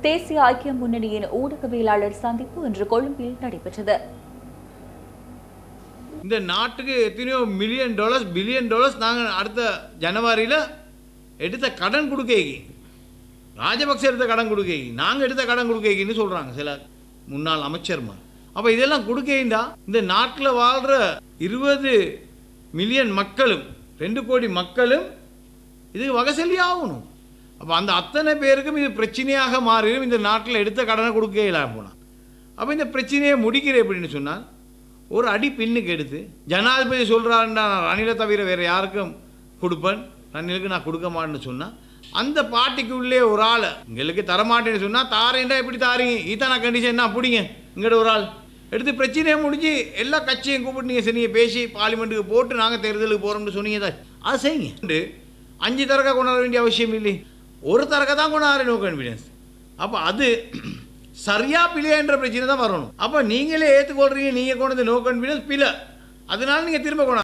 தேசிய ஐக்கிய முன்னணியின் ஊடகவியலாளர் சந்திப்பு இன்று கொழும்பில் நடைபெற்றது இந்த நாட்டுக்கு எத்தனையோ மில்லியன் டாலர்ஸ் பில்லியன் டாலர்ஸ் நாங்கள் அடுத்த ஜனவரியில் எடுத்த கடன் கொடுக்கி ராஜபக்சே எடுத்த கடன் கொடுக்கி நாங்கள் எடுத்த கடன் கொடுக்கின்னு சொல்கிறாங்க சில முன்னாள் அமைச்சர்மார் அப்போ இதெல்லாம் கொடுக்கேண்டா இந்த நாட்டில் வாழ்கிற இருபது மில்லியன் மக்களும் ரெண்டு கோடி மக்களும் இதுக்கு வகை சொல்லி ஆகணும் அப்போ அந்த அத்தனை பேருக்கும் இது பிரச்சனையாக மாறிடும் இந்த நாட்டில் எடுத்த கடனை கொடுக்க இல்லாம போனால் அப்போ இந்த பிரச்சனையை முடிக்கிற எப்படின்னு சொன்னால் ஒரு அடி பின்னுக்கு எடுத்து ஜனாதிபதி சொல்கிறாருண்டா நான் ரணிலை தவிர வேறு யாருக்கும் கொடுப்பேன் ரணிலுக்கு நான் கொடுக்க மாட்டேன்னு சொன்னால் அந்த பார்ட்டிக்கு உள்ளே ஒரு ஆள் எங்களுக்கு தரமாட்டேன்னு சொன்னால் தாரேன்டா எப்படி தாரீங்க ஈத்தான கண்டிஷன் என்ன பிடிங்க இங்கிட்ட ஒரு ஆள் எடுத்து பிரச்சனையை முடிஞ்சு எல்லா கட்சியும் கூப்பிட்டு நீங்கள் சரியை பேசி பார்லிமெண்ட்டுக்கு போட்டு நாங்கள் தேர்தலுக்கு போகிறோம்னு சொன்னீங்க தான் அது செய்யுங்க ரெண்டு, அஞ்சு தரக்கா கொண்டாட வேண்டிய அவசியம் இல்லை ஒரு தரக்க தான் கொண்டாட நோ கான்ஃபிடன்ஸ் அப்போ அது சரியா பிழையன்ற பிரச்சனை தான் வரணும் அப்போ நீங்களே ஏற்றுக்கொள்றீங்க நீங்கள் கொண்டு வந்து நோ கான்ஃபிடன்ஸ் பிழை அதனால நீங்கள் திரும்ப கொண்டாந்து